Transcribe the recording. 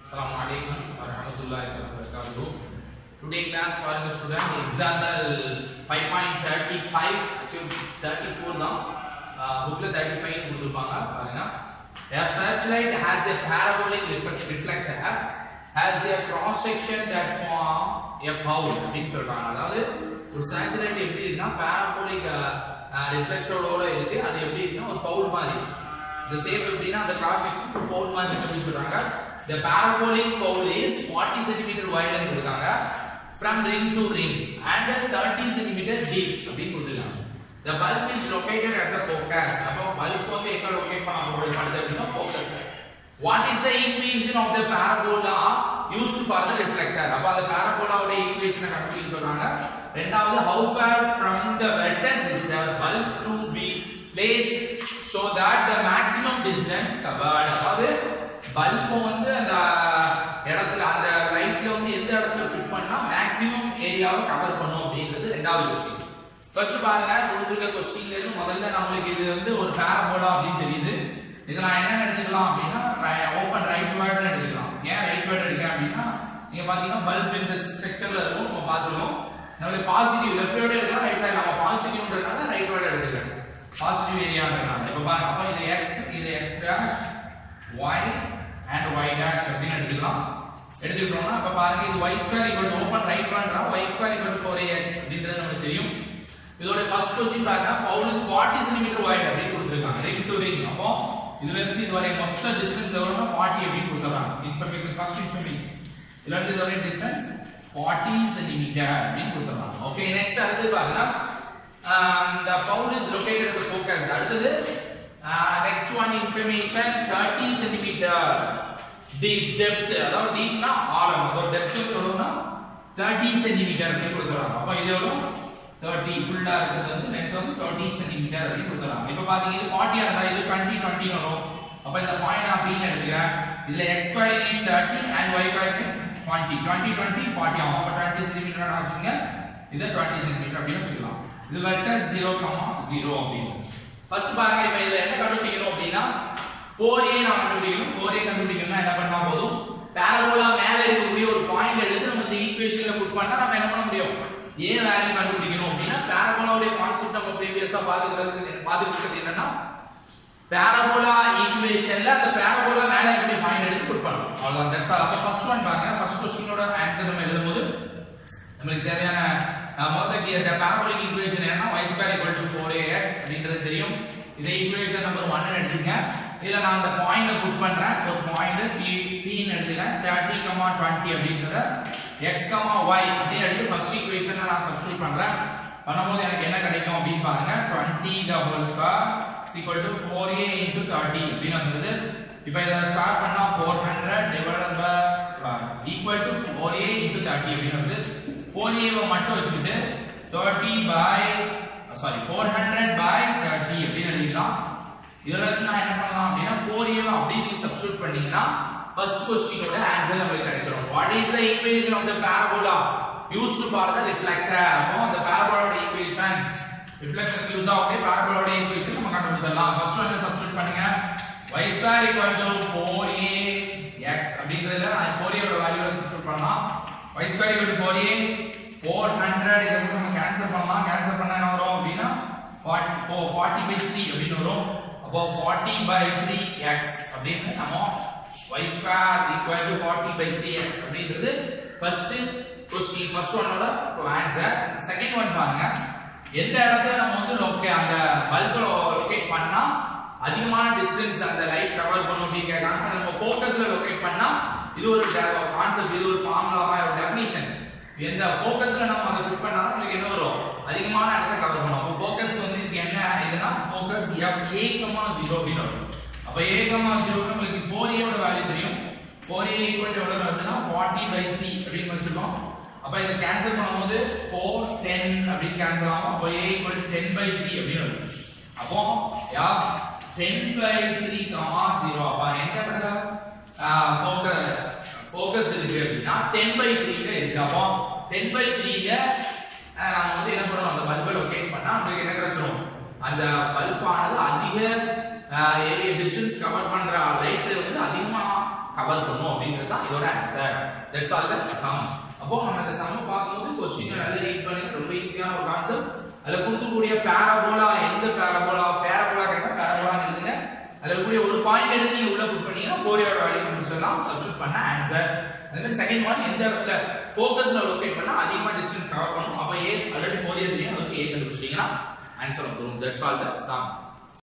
Assalamu alaikum warahmatullahi wabarakatuh. Today class பாருங்க student example 5.35 actually 34 தான் புக்ல 35 கொடுத்திருப்பாங்க பாருங்க A searchlight has a parabolic reflect- reflector has a cross section that form a bowl அப்படின்னு சொல்றாங்க அதாவது ஒரு சேட்டலைட் எப்படி இருக்குன்னா parabolic ரிஃப்ளெக்டரோட இருக்கு அது எப்படி இருக்குன்னா ஒரு பவுல் மாதிரி இந்த சேப் எப்படின்னா அந்த கிராஸ் செக்ஷன் பவுல் மாதிரி இருக்கு அப்படின்னு சொல்றாங்க the parabolic bowl is 40 cm wide ன்னு கொடுத்தாங்க from ring to ring and 30 cm deep அப்படின்னு கொடுத்திருக்காங்க the bulb is located at the focus அப்போ பல்ப் வந்து எங்க லொகேட் பண்ண போறது பண்ணுது அப்படின்னா focus what is the equation of the parabola used for the reflector அப்ப அந்த parabola-ஓட equation கண்டுபிடிக்க சொல்றாங்க ரெண்டாவது how far from the vertex is the bulb to be placed so that the maximum distance covered அதாவது பல்ப் வந்து அந்த இடத்துல அந்த லைட்ல வந்து எந்த இடத்துல ஃபிட் பண்ணா மேக்ஸிமம் ஏரியாவை கவர் பண்ணும் அப்படின்றது ரெண்டாவது கொஸ்டின் ஃபர்ஸ்ட் பாருங்க கொடுத்துருக்க கொஸ்டின்ல இருந்து முதல்ல நம்மளுக்கு இது வந்து ஒரு பேரபோலா அப்படின்னு தெரியுது இதை நான் என்ன எடுத்துக்கலாம் அப்படின்னா ஓப்பன் ரைட் வேர்ட்னு எடுத்துக்கலாம் ஏன் ரைட் வேர்ட் எடுக்கேன் அப்படின்னா நீங்க பாத்தீங்கன்னா பல்ப் இந்த ஸ்ட்ரக்சர்ல இருக்கும் நம்ம பார்த்துருவோம் நம்மளுக்கு பாசிட்டிவ் லெஃப்ட் வேர்டு எடுக்கலாம் ரைட் வேர்ட் நம்ம பாசிட்டிவ்ன்றதுனால ரைட் வேர்ட் எடுத்துக்கலாம் பாசிட்டிவ் ஏரியான்றதுனால இப்போ பாருங்க அப்போ இது எக்ஸ் இது x dash y and y dash அப்படின்னு எடுத்துக்கலாம் எடுத்துக்கிட்டோம்னா அப்ப பாருங்க இது y square equal to open right பண்றா y square equal to 4ax அப்படின்றது நமக்கு தெரியும் இதோட ஃபர்ஸ்ட் क्वेश्चन பாருங்க பவுல் இஸ் 40 cm wide அப்படின்னு கொடுத்திருக்காங்க ரிங் டு ரிங் அப்போ இதுல இருந்து இது வரை மொத்த டிஸ்டன்ஸ் எவ்வளவுனா 40 அப்படின்னு கொடுத்திருக்காங்க இன்ஃபர்மேஷன் ஃபர்ஸ்ட் இன்ஃபர்மேஷன் இதுல இருந்து இது வரை டிஸ்டன்ஸ் 40 cm அப்படின்னு கொடுத்திருக்காங்க ஓகே நெக்ஸ்ட் அடுத்து பாருங்க um, the pole is located at the focus அடுத்தது uh, next one information 30 centimeter deep depth அதாவது டீப்னா ஆழம் அப்போ டெப்த் எவ்வளவுனா 30 சென்டிமீட்டர் அப்படி கொடுத்துறாங்க அப்போ இது எவ்வளவு 30 ஃபுல்லா இருக்கிறது வந்து லென்த் வந்து 30 சென்டிமீட்டர் அப்படி கொடுத்துறாங்க இப்போ பாத்தீங்க இது 40 இருந்தா இது 20 20 வரும் அப்ப இந்த பாயிண்ட் நான் பீன் எடுத்துக்கிறேன் இதுல x coordinate 30 and y coordinate 20 20 20 40 ஆகும் அப்ப 20 சென்டிமீட்டர் வச்சுங்க இது 20 சென்டிமீட்டர் அப்படின்னு வச்சுக்கலாம் இது வெக்டர் 0 0 அப்படின்னு ஃபர்ஸ்ட் பாருங்க இப்போ இதுல என்ன கண்டுபிடிக்கணும் அப்படின்னா 4a நான் கண்டுபிடிக்கணும் 4a கண்டுபிடிக்கணும்னா என்ன பண்ணா போதும் பாரபோலா மேல இருக்கக்கூடிய ஒரு பாயிண்ட் எடுத்து நம்ம இந்த ஈக்குவேஷன்ல புட் பண்ணா நம்ம என்ன பண்ண முடியும் a வேல்யூ கண்டுபிடிக்கணும் அப்படின்னா பாரபோலாவுடைய கான்செப்ட் நம்ம ப்ரீவியஸா பாத்துக்கிறது பாத்துக்கிறது என்னன்னா பாரபோலா ஈக்குவேஷன்ல அந்த பாரபோலா மேல இருக்கக்கூடிய பாயிண்ட் எடுத்து புட் பண்ணணும் அவ்வளவுதான் தட்ஸ் ஆல் அப்ப ஃபர்ஸ்ட் ஒன் பாருங்க ஃபர்ஸ்ட் क्वेश्चनோட ஆன்சர் நம்ம எழுதும்போது நம்மளுக்கு தேவையான மொத்த இந்த பாரபோலிக் ஈக்குவேஷன் என்னன்னா y square equal to 4ax அப்படின்றது தெரியும் இதை ஈக்குவேஷன் நம்பர் 1 னு எடுத்துங்க இதுல நான் அந்த பாயிண்ட புட் பண்றேன் ஒரு பாயிண்ட் p p னு எடுத்துக்கிறேன் 30, 20 அப்படின்றத x, y அப்படின்னு எடுத்து ஃபர்ஸ்ட் ஈக்குவேஷன்ல நான் சப்ஸ்டிட்யூட் பண்றேன் பண்ணும்போது எனக்கு என்ன கிடைக்கும் அப்படின்னு பாருங்க 20 the whole square is equal to 4a into 30 அப்படின்னு வந்தது இப்போ இத ஸ்டார்ட் பண்ணா 400 divided by equal to 4a into 30 அப்படின்னு வந்து 4a வை மட்டும் வச்சுக்கிட்டு 30 by சாரி 400 by 30 அப்படின்னு எழுதிக்கலாம் இதுல இருந்து நான் என்ன பண்ணலாம் அப்படின்னா 4a வை அப்படியே சப்ஸ்டிட்யூட் பண்ணீங்கன்னா ஃபர்ஸ்ட் क्वेश्चनோட ஆன்சர் நமக்கு கிடைச்சிரும் what is the equation of the parabola used for the reflector அப்போ அந்த பாரபோலாவோட ஈக்குவேஷன் ரிஃப்ளெக்ஷன் யூஸ் ஆகக்கூடிய பாரபோலாவோட ஈக்குவேஷன் நம்ம கண்டுபிடிச்சிடலாம் ஃபர்ஸ்ட் வந்து சப்ஸ்டிட்யூட் பண்ணுங்க y square equal to 4ax அப்படிங்கறத நான் 4a ஓட வேல்யூவை சப்ஸ்டிட்யூட் பண்ணலாம் y square equal to 4a 400 இத மட்டும் நம்ம கேன்சல் பண்ணலாம் கேன்சல் பண்ணா என்ன வரும் அப்படின்னா 40 40 by 3 அப்படின்னு வரும் அப்போ 40 by 3x அப்படின்னு நம்ம y square equal to 40 by 3x அப்படிங்கிறது ஃபர்ஸ்ட் கொஸ்டின் ஃபர்ஸ்ட் ஒன்னோட ஆன்சர் செகண்ட் ஒன் பாருங்க எந்த இடத்துல நம்ம வந்து லோக்கே அந்த பல்பை லொகேட் பண்ணா அதிகமான டிஸ்டன்ஸ் அந்த லைட் கவர் பண்ணும் அப்படின்னு கேட்கறாங்க அதை நம்ம ஃபோக்கஸ்ல லொகேட் பண்ணா இது ஒரு கான்செப்ட் இது ஒரு ஃபார்முலா ஒரு டெஃபினிஷன் எந்த ஃபோக்கஸ்ல நம்ம அதை ஃபிட் பண்ணா நமக்கு என்ன வரும் அதிகமான இடத்தை கவர் பண்ணும் அப்போ ஃபோக்கஸ் வந்து இதுக்கு என்ன இதுனா focus F A comma zero அப்படின்னு வரும் அப்போ ஏ கமா ஜீரோ நம்மளுக்கு ஃபோர் ஏவோட வேல்யூ தெரியும் ஃபோர் ஏ ஈக்குவல் எவ்வளவு வருதுன்னா ஃபார்ட்டி பை த்ரீ அப்படின்னு வச்சிருக்கோம் அப்ப இதை கேன்சல் பண்ணும்போது ஃபோர் டென் அப்படின்னு கேன்சல் ஆகும் அப்போ A equal ten by three அப்படின்னு வரும் அப்போ யா ten by three comma zero அப்ப எந்த இடத்துல ஃபோக்கஸ் ஃபோக்கஸ் இருக்கு அப்படின்னா டென் பை த்ரீல இருக்கு அப்போ டென் பை த்ரீல நம்ம வந்து என்ன பண்ணுவோம் அந்த பல்பை லொகேட் பண்ணா நம்மளுக்கு என்ன கிடைச்சிரும் அந்த பல்பானது அதிக ஏரியா டிஸ்டன்ஸ் கவர் பண்ற லைட் வந்து அதிகமா கவர் பண்ணும் அப்படின்றது அப்படிங்கிறது தான் இதோட answer that's all the sum அப்போ நம்ம இந்த சம் பார்க்கும்போது கொஸ்டின் நல்லா ரீட் பண்ணி ரொம்ப ஈஸியான ஒரு கான்செப்ட் அதுல கொடுக்கக்கூடிய பேராபோலா எந்த பேராபோலா பேராபோலா கேட்டா பேராபோலா எழுதுங்க அதுல இருக்கக்கூடிய ஒரு பாயிண்ட் எடுத்து நீங்க உள்ள புட் பண்ணீங்கன்னா ஃபோரியோட வேல்யூ கண்டுபிடிச்சிடலாம் சப்ஸ்டிட் பண்ண ஆன்சர் அதே மாதிரி செகண்ட் ஒன் எந்த இடத்துல ஃபோக்கஸ்ல லொகேட் பண்ணா அதிகமா டிஸ்டன்ஸ் கவர் பண்ணும் அப்ப ஏ ஆல்ரெடி ஃபோர் இயர் தெரியும் வச்சு ஏ கண்டுபிடிச்சிட்டீங்கன்னா ஆன்சர் வந்துடும் தட்ஸ் ஆல் த சம்